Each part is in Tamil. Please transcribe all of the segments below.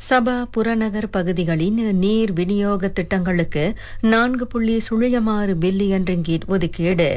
சபா புறநகர் பகுதிகளின் நீர் விநியோக திட்டங்களுக்கு நான்கு புள்ளி சுழியமாறு பில்லியன் ரிங்கீட் ஒதுக்கீடு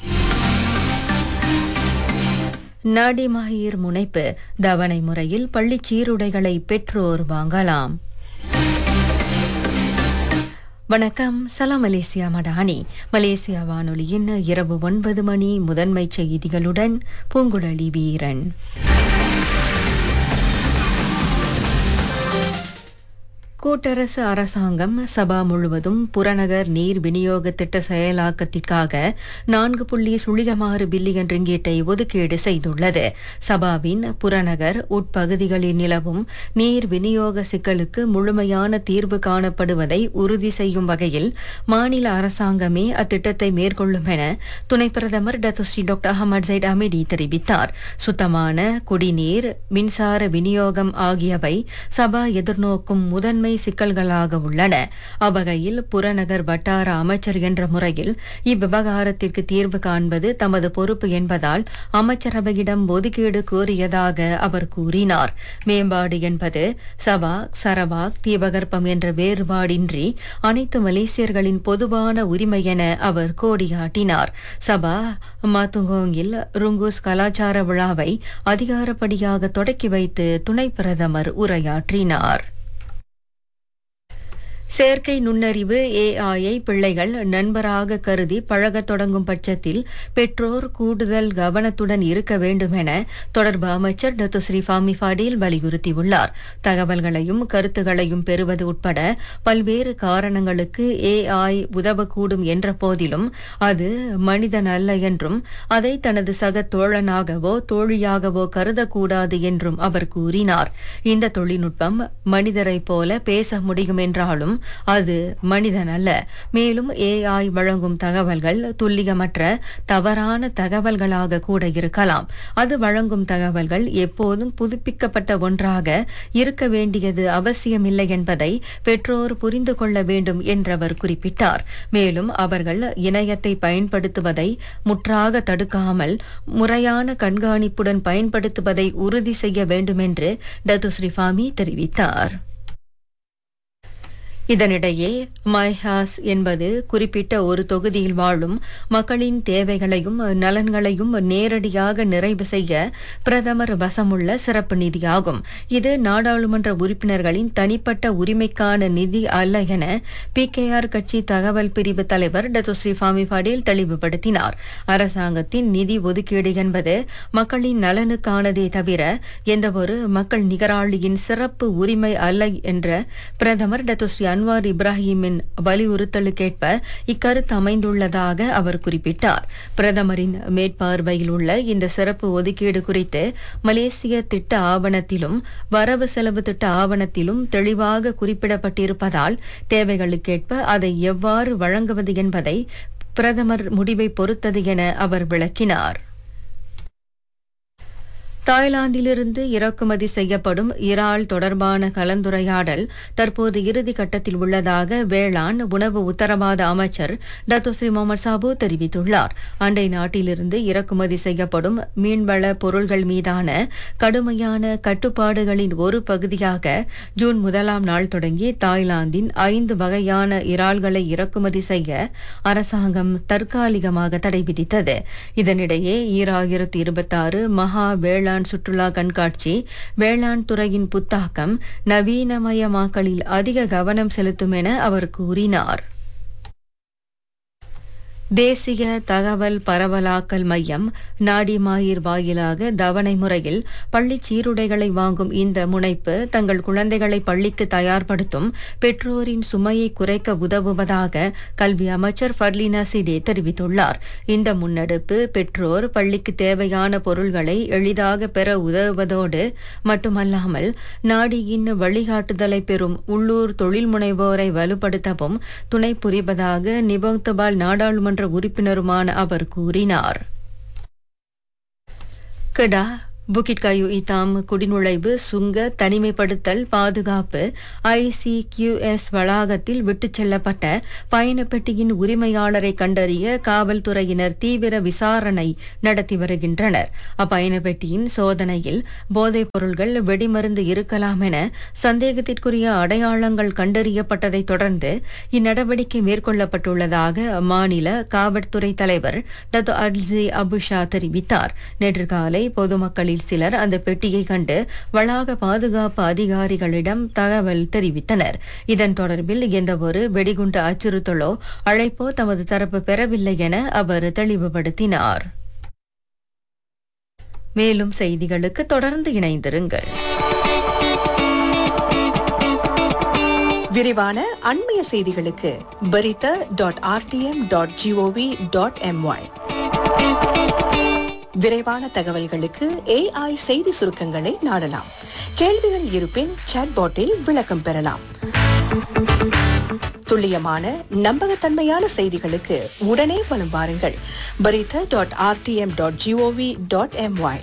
நாடிமஹீர் முனைப்பு தவணை முறையில் பள்ளிச் சீருடைகளை பெற்றோர் வாங்கலாம் வணக்கம் சலாம் மலேசியா மடானி மலேசியா வானொலியின் இரவு ஒன்பது மணி முதன்மை செய்திகளுடன் பூங்குழலி வீரன் கூட்டரசு அரசாங்கம் சபா முழுவதும் புறநகர் நீர் விநியோக திட்ட செயலாக்கத்திற்காக நான்கு புள்ளி சுழியமாறு பில்லியன் ரிங்கீட்டை ஒதுக்கீடு செய்துள்ளது சபாவின் புறநகர் உட்பகுதிகளில் நிலவும் நீர் விநியோக சிக்கலுக்கு முழுமையான தீர்வு காணப்படுவதை உறுதி செய்யும் வகையில் மாநில அரசாங்கமே அத்திட்டத்தை மேற்கொள்ளும் என துணை பிரதமர் Datuk Seri doctor Ahmad Zahid Hamidi தெரிவித்தார் சுத்தமான குடிநீர் மின்சார விநியோகம் ஆகியவை சபா எதிர்நோக்கும் முதன்மை சிக்கல்களாக உள்ளன அவ்வகையில் புறநகர் வட்டார அமைச்சர் என்ற முறையில் இவ்விவகாரத்திற்கு தீர்வு காண்பது தமது பொறுப்பு என்பதால் அமைச்சரவையிடம் ஒதுக்கீடு கோரியதாக அவர் கூறினார் மேம்பாடு என்பது சவாக் சரவாக் தீபகற்பம் என்ற வேறுபாடின்றி அனைத்து மலேசியர்களின் பொதுவான உரிமை என அவர் கோடியாட்டினார் சபா மாத்துங்கோங்கில் ருங்கூஸ் கலாச்சார விழாவை அதிகாரப்படியாக தொடக்கி வைத்து துணை பிரதமர் உரையாற்றினார் செயற்கை நுண்ணறிவு ஏஐயை பிள்ளைகள் நண்பராக கருதி பழகத் தொடங்கும் பட்சத்தில் பெற்றோர் கூடுதல் கவனத்துடன் இருக்க வேண்டும் என தொடர்பு அமைச்சர் டத்து ஸ்ரீ ஃபாமி ஃபாடீல் வலியுறுத்தியுள்ளார் தகவல்களையும் கருத்துகளையும் பெறுவது உட்பட பல்வேறு காரணங்களுக்கு ஏஐ உதவக்கூடும் என்ற போதிலும் அது மனிதன் அல்ல என்றும் அதை தனது சக தோழனாகவோ தோழியாகவோ கருதக்கூடாது என்றும் அவர் கூறினார் இந்த தொழில்நுட்பம் மனிதரைப் போல பேச முடியும் என்றாலும் அது மனிதன் அல்ல மேலும் ஏஐ வழங்கும் தகவல்கள் துல்லியமற்ற தவறான தகவல்களாக கூட இருக்கலாம் அது வழங்கும் தகவல்கள் எப்போதும் புதுப்பிக்கப்பட்ட ஒன்றாக இருக்க வேண்டியது அவசியமில்லை என்பதை பெற்றோர் புரிந்து கொள்ள வேண்டும் என்றவர் குறிப்பிட்டார் மேலும் அவர்கள் இணையத்தை பயன்படுத்துவதை முற்றாக தடுக்காமல் முறையான கண்காணிப்புடன் பயன்படுத்துவதை உறுதி செய்ய வேண்டும் என்று டத்து ஸ்ரீஃபாமி தெரிவித்தார் இதனிடையே மைஹாஸ் என்பது குறிப்பிட்ட ஒரு தொகுதியில் வாழும் மக்களின் தேவைகளையும் நலன்களையும் நேரடியாக நிறைவு செய்ய பிரதமர் வசமுள்ள சிறப்பு நிதியாகும் இது நாடாளுமன்ற உறுப்பினர்களின் தனிப்பட்ட உரிமைக்கான நிதி அல்ல என பிகேஆர் கட்சி தகவல் பிரிவு தலைவர் டத்துஸ்ரீ ஃபாமி படேல் தெளிவுபடுத்தினார் அரசாங்கத்தின் நிதி ஒதுக்கீடு என்பது மக்களின் நலனுக்கானதே தவிர எந்தவொரு மக்கள் நிகராளியின் சிறப்பு உரிமை அல்ல என்ற பிரதமர் டத்துஸ்ரீ அன்வார் இப்ராஹிமின் வலியுறுத்தலுக்கேற்ப இக்கருத்து அமைந்துள்ளதாக அவர் குறிப்பிட்டார் பிரதமரின் மேற்பார்வையில் உள்ள இந்த சிறப்பு ஒதுக்கீடு குறித்து மலேசிய திட்ட ஆவணத்திலும் வரவு செலவு திட்ட ஆவணத்திலும் தெளிவாக குறிப்பிடப்பட்டிருப்பதால் தேவைகளுக்கேற்ப அதை எவ்வாறு வழங்குவது என்பதை பிரதமர் முடிவை பொறுத்தது என அவர் விளக்கினார் தாய்லாந்திலிருந்து இறக்குமதி செய்யப்படும் இறால் தொடர்பான கலந்துரையாடல் தற்போது இறுதி கட்டத்தில் உள்ளதாக வேளாண் உணவு உத்தரவாத அமைச்சர் டத்தோஸ்ரீ முகமது சாபு தெரிவித்துள்ளார் அண்டை நாட்டிலிருந்து இறக்குமதி செய்யப்படும் மீன்வள பொருள்கள் மீதான கடுமையான கட்டுப்பாடுகளின் ஒரு பகுதியாக ஜூன் முதலாம் நாள் தொடங்கி தாய்லாந்தின் ஐந்து வகையான இறால்களை இறக்குமதி செய்ய அரசாங்கம் தற்காலிகமாக தடை விதித்தது இதனிடையே ஈராயிரத்தி இருபத்தாறு மகா வேளாண் வேளாண் சுற்றுலா கண்காட்சி வேளாண் துறையின் புத்தாக்கம் நவீனமயமாக்கலில் அதிக கவனம் செலுத்தும் என அவர் கூறினார் தேசிய தகவல் பரவலாக்கல் மையம் நாடிமாயிர் வாயிலாக தவணை முறையில் பள்ளிச் சீருடைகளை வாங்கும் இந்த முனைப்பு தங்கள் குழந்தைகளை பள்ளிக்கு தயார்படுத்தும் பெற்றோரின் சுமையை குறைக்க உதவுவதாக கல்வி அமைச்சர் ஃபர்லினா சிடே தெரிவித்துள்ளார் இந்த முன்னெடுப்பு பெற்றோர் பள்ளிக்கு தேவையான பொருள்களை எளிதாக பெற உதவுவதோடு மட்டுமல்லாமல் நாடியின் வழிகாட்டுதலை பெறும் உள்ளூர் தொழில் முனைவோரை வலுப்படுத்தவும் துணை புரிவதாக நிபோக்தபால் நாடாளுமன்ற உறுப்பினருமான அவர் கூறினார் கடா புக்கிட் கயு இத்தாம் குடிநுழைவு சுங்க தனிமைப்படுத்தல் பாதுகாப்பு ஐசிகியூஎஸ் வளாகத்தில் விட்டுச் செல்லப்பட்ட பயணப்பெட்டியின் உரிமையாளரை கண்டறிய காவல்துறையினர் தீவிர விசாரணை நடத்தி வருகின்றனர் அப்பயணப்பெட்டியின் சோதனையில் போதைப் பொருள்கள் வெடிமருந்து இருக்கலாம் என சந்தேகத்திற்குரிய அடையாளங்கள் கண்டறியப்பட்டதைத் தொடர்ந்து இந்நடவடிக்கை மேற்கொள்ளப்பட்டுள்ளதாக அம்மாநில காவல்துறை தலைவர் டத்து அட்லி அபுஷா தெரிவித்தார் நேற்று காலை பொதுமக்களில் சிலர் அந்த பெட்டியை கண்டு வளாக பாதுகாப்பு அதிகாரிகளிடம் தகவல் தெரிவித்தனர் இதன் தொடர்பில் எந்தவொரு வெடிகுண்டு அச்சுறுத்தலோ அழைப்போ தமது தரப்பு பெறவில்லை என அவர் தெளிவுபடுத்தினார் மேலும் செய்திகளுக்கு தொடர்ந்து இணைந்திருங்கள் விரிவான அண்மைய செய்திகளுக்கு Berita dot RTM dot gov dot my விரைவான தகவல்களுக்கு ஏஐ செய்தி சுருக்கங்களை நாடலாம் கேள்விகள் இருப்பின் சாட்பாட்டில் விளக்கம் பெறலாம் துல்லியமான நம்பகத்தன்மையான செய்திகளுக்கு உடனே வலம் வாருங்கள் Berita dot RTM dot gov dot my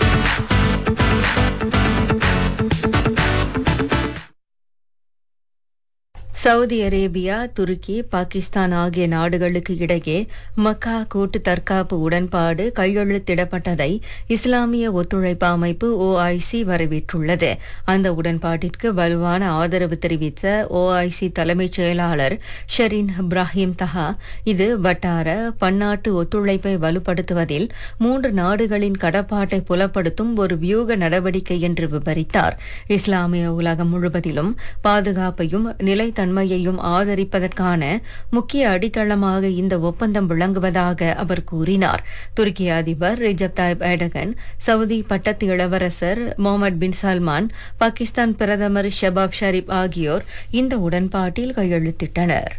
Saudi Arabia துருக்கி பாகிஸ்தான் ஆகிய நாடுகளுக்கு இடையே மக்கா கூட்டு தற்காப்பு உடன்பாடு கையெழுத்திடப்பட்டதை இஸ்லாமிய ஒத்துழைப்பு அமைப்பு ஓஐசி வரவேற்றுள்ளது அந்த உடன்பாட்டிற்கு வலுவான ஆதரவு தெரிவித்த ஓஐசி தலைமைச் செயலாளர் ஷெரின் இப்ராஹிம் தஹா இது வட்டார பன்னாட்டு ஒத்துழைப்பை வலுப்படுத்துவதில் மூன்று நாடுகளின் கடப்பாட்டை புலப்படுத்தும் ஒரு வியூக நடவடிக்கை என்று விவரித்தார் இஸ்லாமிய உலகம் முழுவதிலும் பாதுகாப்பையும் நிலைத்தன்மையையும் ஆதரிப்பதற்கான முக்கிய அடித்தளமாக இந்த ஒப்பந்தம் விளங்குவதாக அவர் கூறினார் துருக்கி அதிபர் ரிஜப் தாயிப் எர்டகன் சவுதி பட்டத்து இளவரசர் முகமது பின் சல்மான் பாகிஸ்தான் பிரதமர் ஷபாப் ஷரீப் ஆகியோர் இந்த உடன்பாட்டில் கையெழுத்திட்டனர்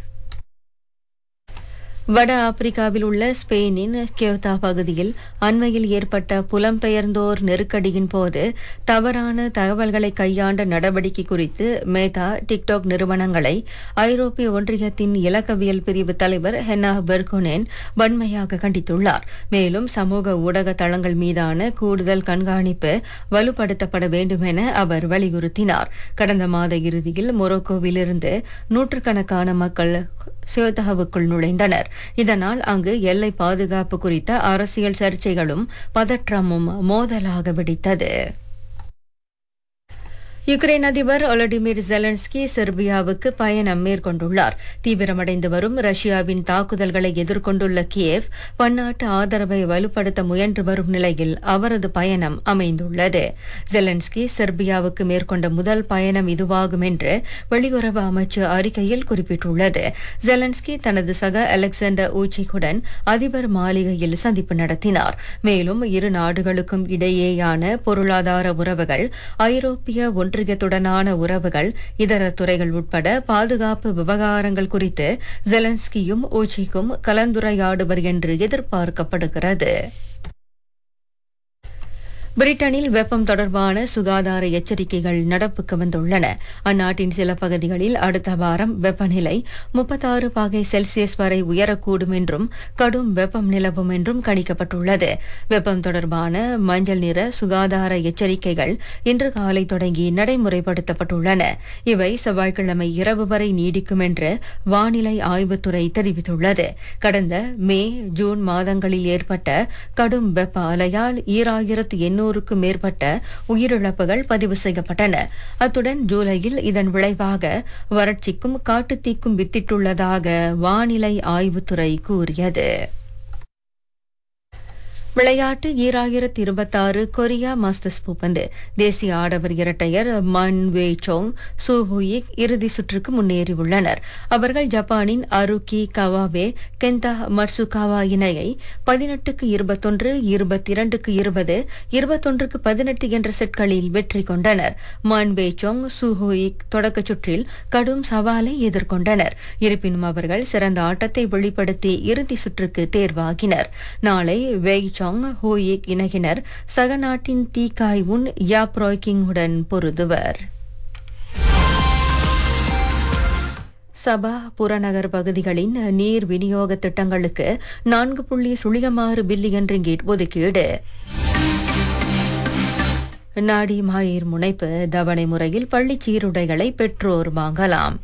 வட ஆப்பிரிக்காவில் உள்ள ஸ்பெயினின் கியோதா பகுதியில் அண்மையில் ஏற்பட்ட புலம்பெயர்ந்தோர் நெருக்கடியின் போது தவறான தகவல்களை கையாண்ட நடவடிக்கை குறித்து மேதா டிக்டாக் நிறுவனங்களை ஐரோப்பிய ஒன்றியத்தின் இலக்கவியல் பிரிவு தலைவர் ஹென்னா பெர்குனேன் வன்மையாக கண்டித்துள்ளார் மேலும் சமூக ஊடக தளங்கள் மீதான கூடுதல் கண்காணிப்பு வலுப்படுத்தப்பட வேண்டும் என அவர் வலியுறுத்தினார் கடந்த மாத இறுதியில் மொரோக்கோவிலிருந்து நூற்றுக்கணக்கான மக்கள் சியோதாவுக்குள் நுழைந்தனர் இதனால் அங்கு எல்லை பாதுகாப்பு குறித்த அரசியல் சர்ச்சைகளும் பதற்றமும் மோதலாக வெடித்தது யுக்ரைன் அதிபர் ஒலடிமிர் ஜெலன்ஸ்கி செர்பியாவுக்கு பயணம் மேற்கொண்டுள்ளார் தீவிரமடைந்து வரும் ரஷ்யாவின் தாக்குதல்களை எதிர்கொண்டுள்ள கியேவ் பன்னாட்டு ஆதரவை வலுப்படுத்த முயன்று வரும் நிலையில் அவரது பயணம் அமைந்துள்ளது ஜெலன்ஸ்கி செர்பியாவுக்கு மேற்கொண்ட முதல் பயணம் இதுவாகும் என்று வெளியுறவு அமைச்சு அறிக்கையில் குறிப்பிட்டுள்ளது ஜெலன்ஸ்கி தனது சக அலெக்சாண்டர் ஊச்சிக்குடன் அதிபர் மாளிகையில் சந்திப்பு நடத்தினார் மேலும் இரு நாடுகளுக்கும் இடையேயான பொருளாதார உறவுகள் ஐரோப்பிய ஒன்றியத்துடனான உறவுகள் இதர துறைகள் உட்பட பாதுகாப்பு விவகாரங்கள் குறித்து ஜெலன்ஸ்கியும் ஊச்சிக்கும் கலந்துரையாடுவர் என்று எதிர்பார்க்கப்படுகிறது பிரிட்டனில் வெப்பம் தொடர்பான சுகாதார எச்சரிக்கைகள் நடப்புக்கு வந்துள்ளன அந்நாட்டின் சில பகுதிகளில் அடுத்த வாரம் வெப்பநிலை முப்பத்தாறு பாகை செல்சியஸ் வரை உயரக்கூடும் என்றும் கடும் வெப்பம் நிலவும் என்றும் கணிக்கப்பட்டுள்ளது வெப்பம் தொடர்பான மஞ்சள் நிற சுகாதார எச்சரிக்கைகள் இன்று காலை தொடங்கி நடைமுறைப்படுத்தப்பட்டுள்ளன இவை செவ்வாய்க்கிழமை இரவு வரை நீடிக்கும் என்று வானிலை ஆய்வுத்துறை தெரிவித்துள்ளது கடந்த மே ஜூன் மாதங்களில் ஏற்பட்ட கடும் வெப்ப அலையால் ஈராயிரத்து எண்ணூறுக்கும் மேற்பட்ட உயிரிழப்புகள் பதிவு செய்யப்பட்டன அத்துடன் ஜூலையில் இதன் விளைவாக வறட்சிக்கும் காட்டுத்தீக்கும் வித்திட்டுள்ளதாக வானிலை ஆய்வுத்துறை கூறியது விளையாட்டு ஈராயிரத்தி இருபத்தாறு கொரியா மாஸ்டர்ஸ் பூப்பந்து தேசிய ஆடவர் இரட்டையர் மன் வே சோங் சூஹுயிக் இறுதி சுற்றுக்கு முன்னேறியுள்ளனர் அவர்கள் ஜப்பானின் அருகி கவாவே கெந்தா மர்சுகாவா இணையை பதினெட்டுக்கு இருபத்தொன்று இருபத்தி இரண்டுக்கு இருபது இருபத்தொன்றுக்கு பதினெட்டு என்ற செட்களில் வெற்றி கொண்டனர் மன் வே சோங் சூஹுயிக் தொடக்கச் சுற்றில் கடும் சவாலை எதிர்கொண்டனர் இருப்பினும் அவர்கள் சிறந்த ஆட்டத்தை வெளிப்படுத்தி இறுதி சுற்றுக்கு தேர்வாகினர் நாளை வெய் சாங் ஹோயிக் இணையினர் சக நாட்டின் தீகாய் உன் யாப்ராய்கிங் உடன் பொருதுவர் சபா புறநகர் பகுதிகளின் நீர் விநியோக திட்டங்களுக்கு நான்கு புள்ளி சுழியமாறு பில்லியன் ரிங்கீட் ஒதுக்கீடு நாடி மாயிர் முனைப்பு தவணை முறையில் பள்ளிச் சீருடைகளை பெற்றோர் வாங்கலாம்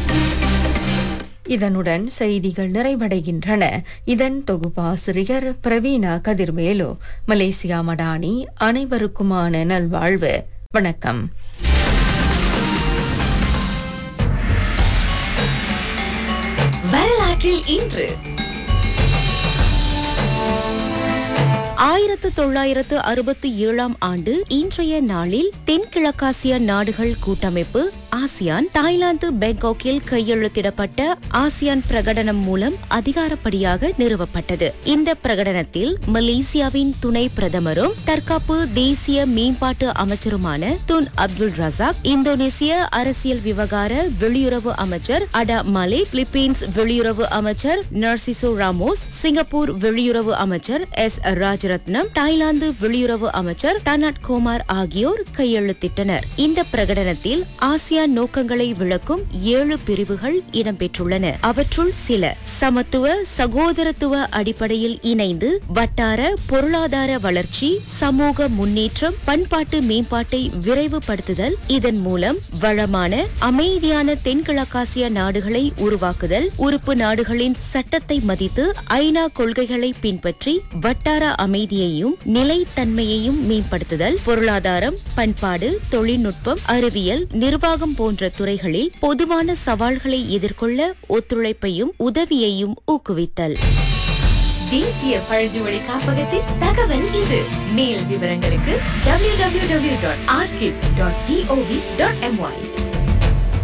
இதனுடன் செய்திகள் நிறைவடைகின்றன இதன் தொகுப்பாசிரியர் பிரவீனா கதிர்வேலு மலேசியா மடானி அனைவருக்குமான நல்வாழ்வு வணக்கம் வரலாற்றில் இன்று ஆயிரத்து தொள்ளாயிரத்து அறுபத்தி ஏழாம் ஆண்டு இன்றைய நாளில் தென்கிழக்காசிய நாடுகள் கூட்டமைப்பு ஆசியான் தாய்லாந்து பேங்காக்கில் கையெழுத்திடப்பட்ட ஆசியான் பிரகடனம் மூலம் அதிகாரப்படியாக நிறுவப்பட்டது இந்த பிரகடனத்தில் மலேசியாவின் துணை பிரதமரும் தற்காப்பு தேசிய மேம்பாட்டு அமைச்சருமான துன் அப்துல் ரசாக் இந்தோனேசிய அரசியல் விவகார வெளியுறவு அமைச்சர் அடா மலிக் பிலிப்பீன்ஸ் வெளியுறவு அமைச்சர் நர்சிசோ ராமோஸ் சிங்கப்பூர் வெளியுறவு அமைச்சர் எஸ் ராஜரத்னம் தாய்லாந்து வெளியுறவு அமைச்சர் தனட் கோமார் ஆகியோர் கையெழுத்திட்டனர் இந்த பிரகடனத்தில் ஆசியான் நோக்கங்களை விளக்கும் ஏழு பிரிவுகள் இடம்பெற்றுள்ளன அவற்றுள் சில சமத்துவ சகோதரத்துவ அடிப்படையில் இணைந்து வட்டார பொருளாதார வளர்ச்சி சமூக முன்னேற்றம் பண்பாட்டு மேம்பாட்டை விரைவுபடுத்துதல் இதன் மூலம் வளமான அமைதியான தென்கிழக்காசிய நாடுகளை உருவாக்குதல் உறுப்பு நாடுகளின் சட்டத்தை மதித்து ஐநா கொள்கைகளை பின்பற்றி வட்டார அமைதியையும் நிலைத்தன்மையையும் மேம்படுத்துதல் பொருளாதாரம் பண்பாடு தொழில்நுட்பம் அறிவியல் நிர்வாகம் போன்ற துறைகளில் பொதுவான சவால்களை எதிர்கொள்ள ஒத்துழைப்பையும் உதவியையும் ஊக்குவித்தல் தேசிய பழங்குமொழி காப்பகத்தின் தகவல் இது மேல் விவரங்களுக்கு www.archive.gov.my